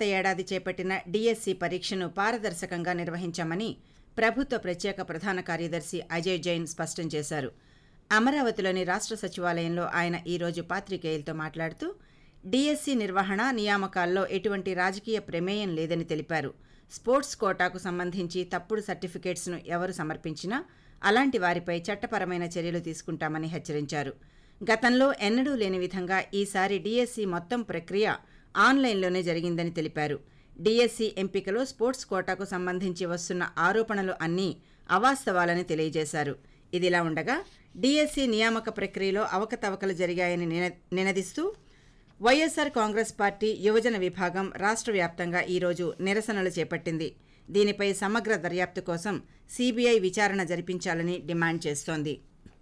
ఏడాది చేపట్టిన డిఎస్సి పరీక్షను పారదర్శకంగా నిర్వహించామని ప్రభుత్వ ప్రత్యేక ప్రధాన కార్యదర్శి అజయ్ జైన్ స్పష్టం చేశారు అమరావతిలోని రాష్ట్ర సచివాలయంలో ఆయన ఈ రోజు పాత్రికేయులతో మాట్లాడుతూ డిఎస్సి నిర్వహణ నియామకాల్లో ఎటువంటి రాజకీయ ప్రమేయం లేదని తెలిపారు స్పోర్ట్స్ కోటాకు సంబంధించి తప్పుడు సర్టిఫికేట్స్ను ఎవరు సమర్పించినా అలాంటి వారిపై చట్టపరమైన చర్యలు తీసుకుంటామని హెచ్చరించారు గతంలో ఎన్నడూ లేని విధంగా ఈసారి డిఎస్సి మొత్తం ప్రక్రియ ఆన్లైన్లోనే జరిగిందని తెలిపారు డిఎస్సి ఎంపికలో స్పోర్ట్స్ కోటాకు సంబంధించి వస్తున్న ఆరోపణలు అన్నీ అవాస్తవాలని తెలియజేశారు ఇదిలా ఉండగా డిఎస్సి నియామక ప్రక్రియలో అవకతవకలు జరిగాయని నిన- నినదిస్తూ వైఎస్సార్ కాంగ్రెస్ పార్టీ యువజన విభాగం రాష్ట్ర వ్యాప్తంగా ఈరోజు నిరసనలు చేపట్టింది దీనిపై సమగ్ర దర్యాప్తు కోసం సీబీఐ విచారణ జరిపించాలని డిమాండ్ చేస్తోంది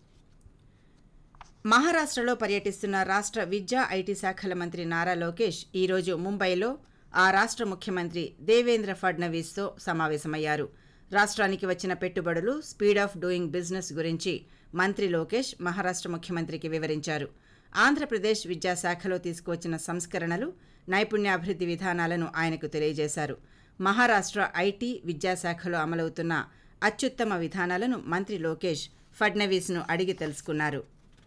మహారాష్ట్రలో పర్యటిస్తున్న రాష్ట్ర విద్యా ఐటీ శాఖల మంత్రి నారా లోకేష్ ఈరోజు ముంబైలో ఆ రాష్ట్ర ముఖ్యమంత్రి దేవేంద్ర ఫడ్నవీస్తో సమావేశమయ్యారు రాష్ట్రానికి వచ్చిన పెట్టుబడులు స్పీడ్ ఆఫ్ డూయింగ్ బిజినెస్ గురించి మంత్రి లోకేష్ మహారాష్ట్ర ముఖ్యమంత్రికి వివరించారు ఆంధ్రప్రదేశ్ విద్యాశాఖలో తీసుకువచ్చిన సంస్కరణలు నైపుణ్యాభివృద్ధి విధానాలను ఆయనకు తెలియజేశారు మహారాష్ట్ర ఐటీ విద్యాశాఖలో అమలవుతున్న అత్యుత్తమ విధానాలను మంత్రి లోకేష్ ఫడ్నవీస్ను అడిగి తెలుసుకున్నారు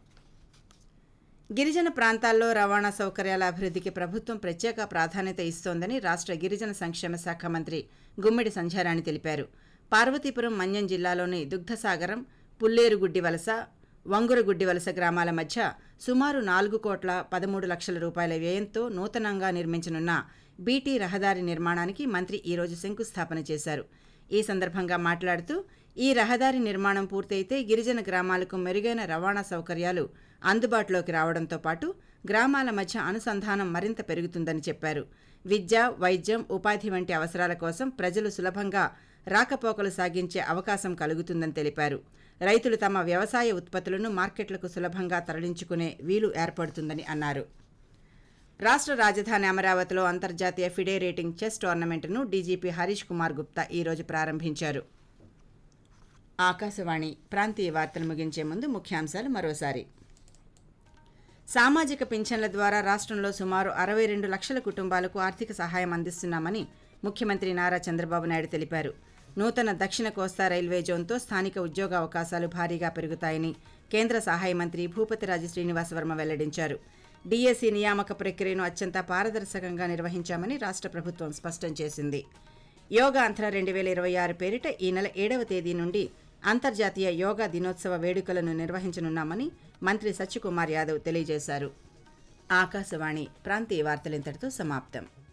గిరిజన ప్రాంతాల్లో రవాణా సౌకర్యాల అభివృద్ధికి ప్రభుత్వం ప్రత్యేక ప్రాధాన్యత ఇస్తోందని రాష్ట్ర గిరిజన సంక్షేమ శాఖ మంత్రి గుమ్మిడి సంధ్యారాణి తెలిపారు పార్వతీపురం మన్యం జిల్లాలోని దుగ్ధసాగరం పుల్లేరుగుడ్డి వలస వంగురగుడ్డి వలస గ్రామాల మధ్య సుమారు నాలుగు కోట్ల పదమూడు లక్షల రూపాయల వ్యయంతో నూతనంగా నిర్మించనున్న బీటీ రహదారి నిర్మాణానికి మంత్రి ఈరోజు శంకుస్థాపన చేశారు ఈ సందర్భంగా మాట్లాడుతూ ఈ రహదారి నిర్మాణం పూర్తయితే గిరిజన గ్రామాలకు మెరుగైన రవాణా సౌకర్యాలు అందుబాటులోకి రావడంతో పాటు గ్రామాల మధ్య అనుసంధానం మరింత పెరుగుతుందని చెప్పారు విద్య వైద్యం ఉపాధి వంటి అవసరాల కోసం ప్రజలు సులభంగా రాకపోకలు సాగించే అవకాశం కలుగుతుందని తెలిపారు రైతులు తమ వ్యవసాయ ఉత్పత్తులను మార్కెట్లకు సులభంగా తరలించుకునే వీలు ఏర్పడుతుందని అన్నారు రాష్ట్ర రాజధాని అమరావతిలో అంతర్జాతీయ ఫిడే రేటింగ్ చెస్ టోర్నమెంట్ను డీజీపీ హరీష్ కుమార్ గుప్తా ఈరోజు ప్రారంభించారు ఆకాశవాణి ప్రాంతీయ వార్తలు ముగించే ముందు ముఖ్యాంశాలు మరోసారి సామాజిక పింఛన్ల ద్వారా రాష్ట్రంలో సుమారు అరవై రెండు లక్షల కుటుంబాలకు ఆర్థిక సహాయం అందిస్తున్నామని ముఖ్యమంత్రి నారా చంద్రబాబు నాయుడు తెలిపారు నూతన దక్షిణ కోస్తా రైల్వే జోన్తో స్థానిక ఉద్యోగ అవకాశాలు భారీగా పెరుగుతాయని కేంద్ర సహాయ మంత్రి భూపతిరాజు శ్రీనివాసవర్మ వెల్లడించారు డిఎస్సి నియామక ప్రక్రియను అత్యంత పారదర్శకంగా నిర్వహించామని రాష్ట్ర ప్రభుత్వం స్పష్టం చేసింది యోగా అంతర రెండు వేల ఇరవై ఆరు పేరిట ఈ నెల ఏడవ తేదీ నుండి అంతర్జాతీయ యోగా దినోత్సవ వేడుకలను నిర్వహించనున్నామని మంత్రి సత్యకుమార్ యాదవ్ తెలియజేశారు ఆకాశవాణి ప్రాంతీయ వార్తలు ఇంతటితో సమాప్తం